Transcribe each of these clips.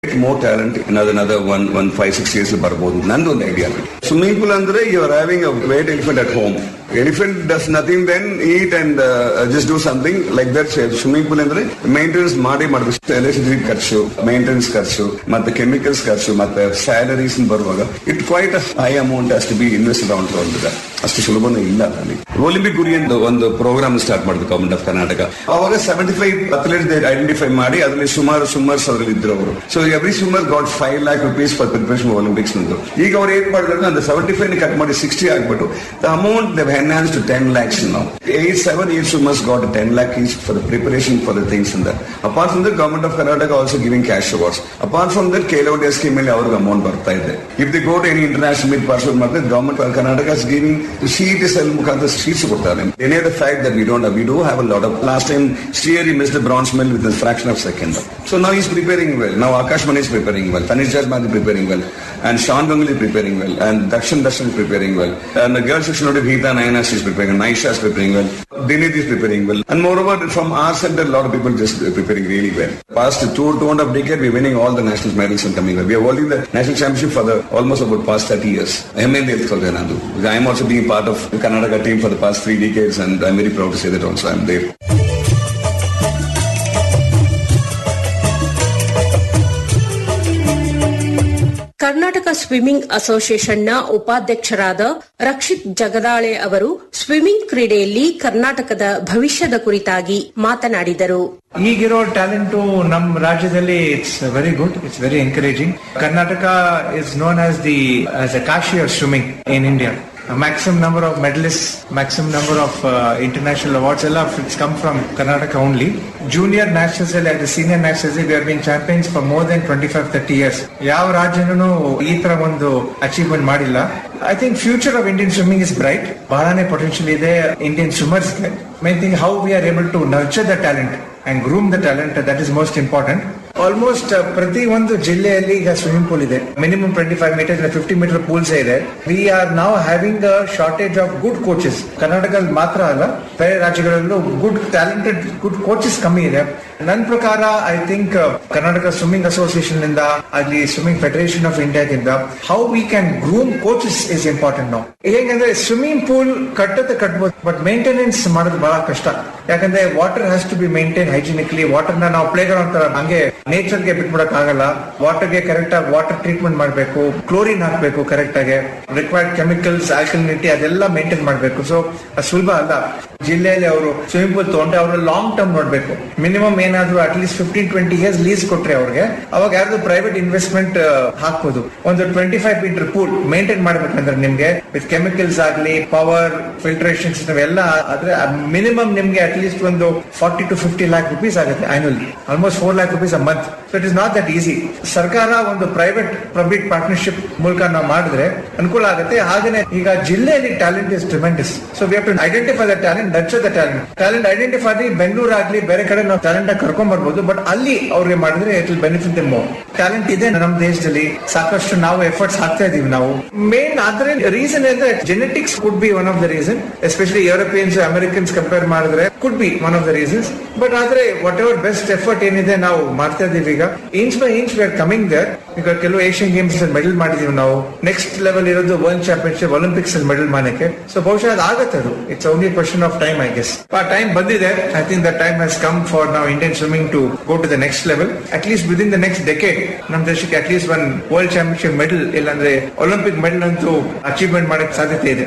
More talent another another one one five six years ಬರ್ಬೋದು ನಂದು ಒಂದು ಐಡಿಯಾ ಸ್ವಿಮ್ಮಿಂಗ್ ಪೂಲ್ ಅಂದ್ರೆ you are having a white elephant at home elephant does nothing then eat and just do something like that swimming pool ಅಂದ್ರೆ maintenance ಮಾಡಿ ಮಾಡಬೇಕು electricity ಖರ್ಚು maintenance ಖರ್ಚು ಮತ್ತೆ ಕೆಮಿಕಲ್ಸ್ ಖರ್ಚು ಮತ್ತೆ ಸ್ಯಾಲರೀಸ್ ಬರುವಾಗ ಇಟ್ ಕ್ವೈಟ್ ಹೈ ಅಮೌಂಟ್ ಅಷ್ಟು ಬಿ ಇನ್ವೆಸ್ಟ್ ಅಂತ ಒಂದಿದೆ ಅಷ್ಟು ಸುಲಭನೂ ಇಲ್ಲ ಅಲ್ಲಿ ಒಲಿಂಪಿಕ್ ಗುರಿ ಅಂತ ಒಂದು ಪ್ರೋಗ್ರಾಮ್ ಸ್ಟಾರ್ಟ್ ಮಾಡಿದ್ರು ಗವರ್ಮೆಂಟ್ ಆಫ್ ಕರ್ನಾಟಕ ಅವಾಗ ಸೆವೆಂಟಿ ಫೈವ್ ಅಥ್ಲೆಟ್ಸ್ ಐಡೆಂಟಿಫೈ ಮಾಡಿ ಅದರಲ್ಲಿ ಸುಮಾರು ಸ್ವಿಮ್ಮರ್ಸ್ ಅದರಲ್ಲಿ ಇದ್ರು ಅವರು so every swimmer got five lakh rupees for preparation Olympics ನಂದು ಈಗ ಅವ್ರು ಏನ್ ಮಾಡಿದ್ರು ಅಂದ್ರೆ ಸೆವೆಂಟಿ ಫೈವ್ ಕಟ್ ಮಾಡಿ ಸಿಕ್ಸ್ಟಿ ಆಗ್ಬಿಟ್ಟು the amount they enhance to ten lakhs ನಾವು eight seven eight swimmers got ten lakh is for the preparation for the things ಅಂತ apart from that government of Karnataka also giving cash awards apart from that Khelo ಡೇ scheme ಅಲ್ಲಿ ಅವ್ರಿಗೆ amount ಬರ್ತಾ ಇದೆ if they got any international meet ಪಾರ್ಸಲ್ ಮಾಡಿದ್ರೆ government of Karnataka giving seat cell ಮುಖಾಂತರ seats ಕೊಡ್ತಾರೆ any the fact that we don't we do have a lot of last time Srihari miss the bronze medal with fraction of second so ನಾವು is preparing well ನಾವು Akash Mani is preparing well Tanish ಜಾಜ್ಮಾನ್ is preparing well and Sean Ganguly is preparing well and Dakshin Darshan is preparing well and the girls section of Geeta Nayana is preparing well Naisha is preparing well Dinit is preparing well and moreover from our center a lot of people just preparing really well past two two and a half decade we're winning all the national medals and coming well we are holding the national championship for the almost about past 30 years ಹೆಮ್ಮೆಯಿಂದ ಎತ್ಕೊಳ್ತೇನೆ ನಾನು I am also being part of the Karnataka team for the past three decades and I'm very proud to say that also I'm there Karnataka swimming ಅಸೋಸಿಯೇಷನ್ನ ಉಪಾಧ್ಯಕ್ಷರಾದ ರಕ್ಷಿತ್ ಜಗದಾಳೆ ಅವರು swimming ಕ್ರೀಡೆಯಲ್ಲಿ ಕರ್ನಾಟಕದ ಭವಿಷ್ಯದ ಕುರಿತಾಗಿ ಮಾತನಾಡಿದರು ಈಗಿರೋ ಟ್ಯಾಲೆಂಟು ನಮ್ಮ ರಾಜ್ಯದಲ್ಲಿ it's very good it's very encouraging Karnataka is known as the as a Kashi of swimming in India maximum number of medalists, maximum number of uh, international awards, all of it's come from Karnataka only. Junior nationals and the senior nationals, we have been champions for more than 25-30 years. ಯಾವ ರಾಜ್ಯನೂ ಈ ತರ ಒಂದು achievement ಮಾಡಿಲ್ಲ I think future of Indian swimming is bright ಬಹಳನೇ potential ಇದೆ Indian ಸ್ವಿಮ್ಮರ್ಸ್ಗೆ main thing how we are able to nurture the talent and groom the talent that is most important almost ಪ್ರತಿ ಒಂದು ಜಿಲ್ಲೆಯಲ್ಲಿ ಈಗ ಸ್ವಿಮ್ಮಿಂಗ್ ಪೂಲ್ ಇದೆ minimum twenty five meter fifty meter pools ಇದೆ we are ನಾವ್ having a shortage of good coaches ಕರ್ನಾಟಕದಲ್ಲಿ ಮಾತ್ರ ಅಲ್ಲ ಬೇರೆ ರಾಜ್ಯಗಳಲ್ಲೂ ಗುಡ್ ಟ್ಯಾಲೆಂಟೆಡ್ ಗುಡ್ ಕೋಚಸ್ ಕಮ್ಮಿ ಇದೆ ನನ್ನ ಪ್ರಕಾರ I think Karnataka swimming association ಇಂದ ಅಲ್ಲಿ ಸ್ವಿಮ್ಮಿಂಗ್ ಫೆಡರೇಷನ್ ಆಫ್ ಇಂಡಿಯಾದಿಂದ how we can groom coaches is important ನಾವು ಹೇಗಂದ್ರೆ ಸ್ವಿಮ್ಮಿಂಗ್ ಪೂಲ್ ಕಟ್ಟತ್ತೆ ಕಟ್ಬೋದು ಬಟ್ ಮೇಂಟೆನೆನ್ಸ್ ಮಾಡೋದು ಬಹಳ ಕಷ್ಟ ಯಾಕಂದ್ರೆ water has to be maintain hygienically water ನ ನಾವು ಪ್ಲೇ ಗ್ರೌಂಡ್ ತರ ಹಂಗೆ ನೇಚರ್ ಗೆ ಬಿಟ್ಬಿಡಕ್ ಆಗಲ್ಲ ವಾಟರ್ ಗೆ ಕರೆಕ್ಟ್ ಆಗಿ ವಾಟರ್ ಟ್ರೀಟ್ಮೆಂಟ್ ಮಾಡಬೇಕು ಕ್ಲೋರಿನ್ ಹಾಕ್ಬೇಕು ಕರೆಕ್ಟ್ ಆಗಿ ರಿಕ್ವೈರ್ಡ್ ಕೆಮಿಕಲ್ಸ್ ಆಲ್ಕಲಿನಿಟಿ ಅದೆಲ್ಲ ಮೇಂಟೈನ್ ಮಾಡಬೇಕು ಸೊ ಸುಲಭ ಅಲ್ಲ ಜಿಲ್ಲೆಯಲ್ಲಿ ಅವರು ಸ್ವಿಮ್ಮಿಂಗ್ ಪೂಲ್ ತಗೊಂಡ್ರೆ ಅವರು ಲಾಂಗ್ ಟರ್ಮ್ ನೋಡ್ಬೇಕು ಮಿನಿಮಮ್ ಏನಾದ್ರು at least fifteen twenty years lease ಕೊಟ್ರೆ ಅವ್ರಿಗೆ ಅವಾಗ ಯಾರ್ದು ಪ್ರೈವೇಟ್ ಇನ್ವೆಸ್ಟ್ಮೆಂಟ್ ಹಾಕ್ಬೋದು ಒಂದು twenty five metre pool maintain ಮಾಡ್ಬೇಕಂದ್ರೆ ನಿಮ್ಗೆ ವಿತ್ ಕೆಮಿಕಲ್ಸ್ ಆಗ್ಲಿ ಪವರ್ ಫಿಲ್ಟ್ರೇಷನ್ ಸಿಸ್ಟಮ್ ಎಲ್ಲ ಆದ್ರೆ ಮಿನಿಮಮ್ ನಿಮ್ಗೆ ಅಟ್ಲೀಸ್ಟ್ ಒಂದು forty to fifty lakh rupees ಆಗುತ್ತೆ annually almost four lakh rupees a month so it is not that easy ಸರ್ಕಾರ ಒಂದು ಪ್ರೈವೇಟ್ ಪಬ್ಲಿಕ್ ಪಾರ್ಟ್ನರ್ಶಿಪ್ ಮೂಲಕ ನಾವು ಮಾಡಿದ್ರೆ ಅನುಕೂಲ ಆಗುತ್ತೆ ಹಾಗೇನೆ ಈಗ ಜಿಲ್ಲೆಯಲ್ಲಿ talent is tremendous so we have to identify the talent nurture the talent talent identify Bengaluru ಆಗ್ಲಿ ಬೇರೆ ಕಡೆ ನಾವು ಟ್ಯಾಲೆಂಟ್ ಕರ್ಕೊಂಡ್ ಬರ್ಬೋದು ಬಟ್ ಅಲ್ಲಿ ಅವ್ರಿಗೆ ಮಾಡಿದ್ರೆ it will benefit them more talent ಇದೆ ನಮ್ಮ ದೇಶದಲ್ಲಿ ಸಾಕಷ್ಟು ನಾವು ಎಫರ್ಟ್ಸ್ ಹಾಕ್ತಾ ಇದೀವಿ ನಾವು ಮೇನ್ ಆದ್ರೆ ರೀಸನ್ ಅಂದ್ರೆ genetics could be one of the reason especially Europeans Americans compare ಮಾಡಿದ್ರೆ could be one of the reasons but ಆದ್ರೆ ವಾಟ್ ಎವರ್ ಬೆಸ್ಟ್ ಎಫರ್ಟ್ ಏನಿದೆ ನಾವು ಮಾಡ್ತಾ ಇದೀವಿ ಈಗ inch by inch we are coming there ಈಗ ಕೆಲವು ಏಷ್ಯನ್ ಗೇಮ್ಸ್ ಮೆಡಲ್ ಮಾಡಿದೀವಿ ನಾವು ನೆಕ್ಸ್ಟ್ ಲೆವೆಲ್ ಇರೋದು ವರ್ಲ್ಡ್ ಚಾಂಪಿಯನ್ಶಿಪ್ ಒಲಿಂಪಿಕ್ಸ್ ಅಲ್ಲಿ ಮೆಡಲ್ ಮಾಡಕ್ಕೆ ಸೊ ಬಹುಶಃ ಅದು ಆಗತ್ತೆ ಅದು it's only question of time I guess ಆ ಟೈಮ್ ಬಂದಿದೆ I think the time has come for ನಾವು Indian swimming to go to the next level at least within the next decade ನಮ್ಮ ದೇಶಕ್ಕೆ at least one world championship medal ಇಲ್ಲಾಂದ್ರೆ Olympic medal ಅಂತೂ achievement ಮಾಡಕ್ಕೆ ಸಾಧ್ಯತೆ ಇದೆ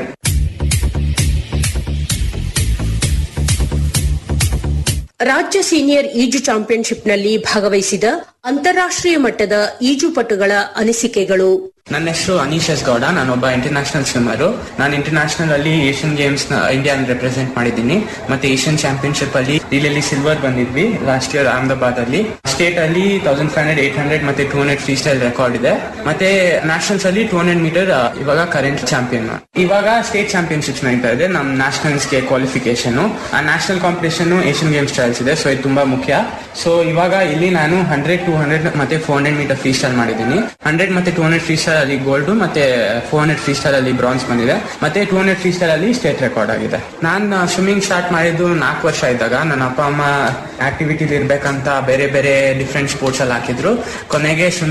ರಾಜ್ಯ ಸೀನಿಯರ್ ಈಜು ಚಾಂಪಿಯನ್ಶಿಪ್ನಲ್ಲಿ ಭಾಗವಹಿಸಿದ ಅಂತಾರಾಷ್ಟ್ರೀಯ ಮಟ್ಟದ ಈಜುಪಟುಗಳ ಅನಿಸಿಕೆಗಳು ನನ್ನ ಹೆಸರು ಅನೀಶ್ ಎಸ್ ಗೌಡ ನಾನೊಬ್ಬ ಇಂಟರ್ನ್ಯಾಷನಲ್ ಸ್ವಿಮ್ಮರು ನಾನು ಇಂಟರ್ನ್ಯಾಷನಲ್ ಅಲ್ಲಿ ಏಷ್ಯನ್ ಗೇಮ್ಸ್ ನ ಇಂಡಿಯಾ ರೆಪ್ರೆಸೆಂಟ್ ಮಾಡಿದ್ದೀನಿ ಮತ್ತೆ ಏಷ್ಯನ್ ಚಾಂಪಿಯನ್ಶಿಪ್ ಅಲ್ಲಿ ರೀಲಲ್ಲಿ ಸಿಲ್ವರ್ ಬಂದಿದ್ವಿ ಲಾಸ್ಟ್ ಇಯರ್ ಅಹಮದಾಬಾದ್ ಅಲ್ಲಿ ಸ್ಟೇಟ್ ಅಲ್ಲಿ thousand five hundred eight hundred ಮತ್ತೆ two hundred freestyle record ಇದೆ ಮತ್ತೆ ನ್ಯಾಷನಲ್ಸ್ ಅಲ್ಲಿ ಟೂ ಹಂಡ್ರೆಡ್ ಮೀಟರ್ ಇವಾಗ ಕರೆಂಟ್ ಚಾಂಪಿಯನ್ ಇವಾಗ ಸ್ಟೇಟ್ ಚಾಂಪಿಯನ್ಶಿಪ್ಸ್ ನಡೀತಾ ಇದೆ ನಮ್ ನ್ಯಾಷನಲ್ಸ್ ಗೆ ಕ್ವಾಲಿಫಿಕೇಶನ್ ಆ national competition Asian Games styles ಇದೆ ಸೊ ಇದು ತುಂಬಾ ಮುಖ್ಯ ಸೊ ಇವಾಗ ಇಲ್ಲಿ ನಾನು ಹಂಡ್ರೆಡ್ ಟೂ ಹಂಡ್ರೆಡ್ ಮತ್ತೆ four hundred metre freestyle ಮಾಡಿದ್ದೀನಿ ಹಂಡ್ರೆಡ್ ಮತ್ತೆ ಟೂ ಹಂಡ್ರೆಡ್ ಫ್ರೀ ಸ್ಟೈಲ್ ಅಲ್ಲಿ ಗೋಲ್ಡ್ ಮತ್ತೆ ಫೋರ್ ಹಂಡ್ರೆಡ್ ಫ್ರೀ ಸ್ಟೈಲ್ ಅಲ್ಲಿ ಬ್ರಾನ್ಸ್ ಬಂದಿದೆ ಮತ್ತೆ ಟೂ ಹಂಡ್ರೆಡ್ ಫ್ರೀ ಸ್ಟೈಲ್ ಅಲ್ಲಿ ಸ್ಟೇಟ್ ರೆಕಾರ್ಡ್ ಆಗಿದೆ ನಾನು ಸ್ವಿಮ್ಮಿಂಗ್ ಸ್ಟಾರ್ಟ್ ಮಾಡಿದ್ದು ನಾಲ್ಕು ವರ್ಷ ಇದ್ದಾಗ ನನ್ನ ಅಪ್ಪ ಅಮ್ಮ ಆಕ್ಟಿವಿಟಿ ಇರ್ಬೇಕಂತ ಬೇರೆ ಬೇರೆ ಡಿಫ್ರೆಂಟ್ ಸ್ಪೋರ್ಟ್ಸ್ ಅಲ್ಲಿ ಹಾಕಿದ್ರು ಕೊನೆಗೆ